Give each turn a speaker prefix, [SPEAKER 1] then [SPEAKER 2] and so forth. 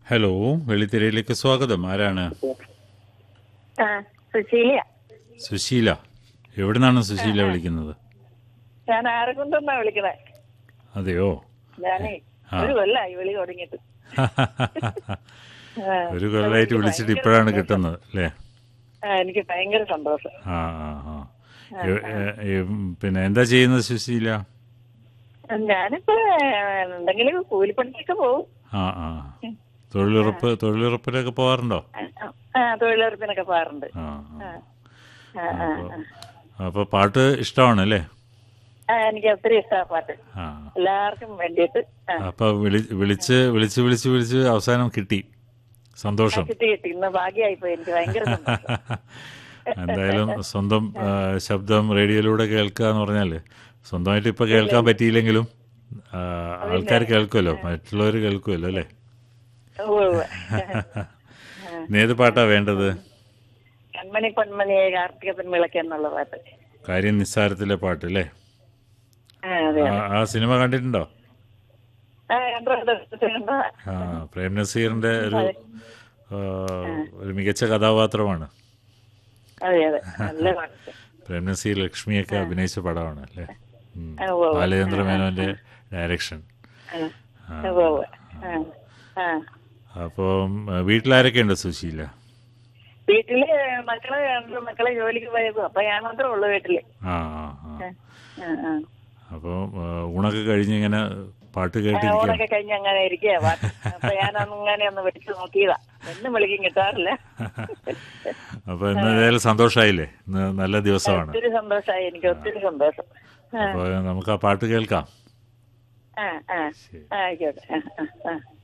[SPEAKER 1] Hello വെള്ളിത്തിരയിലേക്ക് സ്വാഗതം ആരാണ്
[SPEAKER 2] ആ സുശീലിയ
[SPEAKER 1] സുശീല എവിടുന്നാണ് സുശീല വിളിക്കുന്നത്
[SPEAKER 2] ഞാൻ ആരെക്കൊണ്ടെന്നാ വിളിക്കണേ
[SPEAKER 1] അതെയോ
[SPEAKER 2] ഞാനേ
[SPEAKER 1] ആ.
[SPEAKER 2] ഒരു കൊല്ലായി വിളി തുടങ്ങിയിട്ട് ആ,
[SPEAKER 1] ഒരു കൊല്ലമായിട്ട് വിളിച്ചിട്ട് ഇപ്പോഴാണ് കിട്ടുന്നത് അല്ലേ
[SPEAKER 2] ആ, എനിക്ക് ഭയങ്കര സന്തോഷം
[SPEAKER 1] ആ ആ ആ എ- എ- എ- പിന്നെ എന്താ ചെയ്യുന്നത് സുശീല
[SPEAKER 2] ഞാനിപ്പോ എന്തെങ്കിലും കൂലിപ്പണിക്കൊക്കെ പോകും
[SPEAKER 1] ആ ആ തൊഴിലുറപ്പ് തൊഴിലുറപ്പിലൊക്കെ പോകാറുണ്ടോ
[SPEAKER 2] ആ, ആ തൊഴിലുറപ്പിനൊക്കെ പോകാറുണ്ട്
[SPEAKER 1] ആ
[SPEAKER 2] ആ,
[SPEAKER 1] ആ.
[SPEAKER 2] ആ, ആ,
[SPEAKER 1] അപ്പോൾ അപ്പോൾ പാട്ട് ഇഷ്ടമാണ് അല്ലേ
[SPEAKER 2] ആ, എനിക്ക് ഒത്തിരി ഇഷ്ടമാണ് പാട്ട്
[SPEAKER 1] ആ
[SPEAKER 2] എല്ലാവർക്കും വേണ്ടിയിട്ട് ആ,
[SPEAKER 1] അപ്പോൾ വിളി വിളിച്ച് വിളിച്ച് വിളിച്ച് വിളിച്ച് അവസാനം കിട്ടി സന്തോഷം
[SPEAKER 2] കിട്ടി കിട്ടി ഇന്ന് ഭാഗ്യമായി പോയി എനിക്ക് ഭയങ്കര സന്തോഷം
[SPEAKER 1] എന്തായാലും സ്വന്തം ആ, ശബ്ദം റേഡിയോയിലൂടെ കേൾക്കുക എന്ന് പറഞ്ഞാൽ സ്വന്തമായിട്ട് ഇപ്പൊ കേൾക്കാൻ പറ്റിയില്ലെങ്കിലും ആൾക്കാർ കേൾക്കുമല്ലോ മറ്റുള്ളവർ കേൾക്കുമല്ലോ അല്ലേ
[SPEAKER 2] ഉവ്വ് ഉവ്വ്.
[SPEAKER 1] ഇനി ഏത് പാട്ടാ വേണ്ടത്
[SPEAKER 2] കൺമണി പൊന്മണിയെ കാർത്തിക പെൺവിളക്ക് എന്നുള്ള പാട്ട്
[SPEAKER 1] കാര്യം നിസ്സാരത്തിലെ പാട്ട് അല്ലേ
[SPEAKER 2] ആ അതെ
[SPEAKER 1] ആ- ആ സിനിമ കണ്ടിട്ടുണ്ടോ
[SPEAKER 2] ആ കണ്ടോ കണ്ടോ, കണ്ടോ
[SPEAKER 1] ആ പ്രേം നസീറിന്റെ ഒരു ആ, ഒരു മികച്ച കഥാപാത്രമാണ്
[SPEAKER 2] അതെ അതെ നല്ല പാട്ട്
[SPEAKER 1] പ്രേം നസീർ ലക്ഷ്മിയൊക്കെ അഭിനയിച്ച പടമാണ് അല്ലേ ഉം.
[SPEAKER 2] ആ, ഉവ്വ് ഉവ്വ്.
[SPEAKER 1] ബാലചന്ദ്ര മേനോന്റെ ഡയറക്ഷൻ
[SPEAKER 2] ആ, ഉവ്വ് ഉവ്വ്. ആ, ആ.
[SPEAKER 1] അപ്പം വീട്ടിലാരൊക്കെ ഉണ്ട് സുശീല
[SPEAKER 2] വീട്ടില് മക്കളെ രണ്ട് മക്കളെ ജോലിക്ക് പോയപ്പോ അപ്പൊ ഞാൻ മാത്രമേ ഉള്ളൂ വീട്ടില്
[SPEAKER 1] ആ ആ ആ
[SPEAKER 2] ആ, ആ, ആ.
[SPEAKER 1] അപ്പോൾ ഊണൊക്കെ കഴിഞ്ഞ് ഇങ്ങനെ പാട്ട്
[SPEAKER 2] ആ,
[SPEAKER 1] കേട്ടിരിക്കാം
[SPEAKER 2] ഊണൊക്കെ കഴിഞ്ഞ് അങ്ങനെ ഇരിക്കുക പാട്ട് അപ്പൊ ഞാൻ അങ്ങനെ ഒന്ന് വിളിച്ചു നോക്കിയതാ എന്നും വിളിക്കും കിട്ടാറില്ല
[SPEAKER 1] അപ്പോൾ ഇന്ന് ഏതായാലും സന്തോഷമായില്ലേ ഇന്ന് നല്ല ദിവസമാണ്
[SPEAKER 2] ഒത്തിരി സന്തോഷമായി എനിക്ക് ഒത്തിരി സന്തോഷം ആ
[SPEAKER 1] അപ്പോൾ നമുക്ക് ആ പാട്ട് കേൾക്കാം
[SPEAKER 2] ആ ആ
[SPEAKER 1] ശരി
[SPEAKER 2] ആ, ആയിക്കോട്ടെ ആ ആ ആ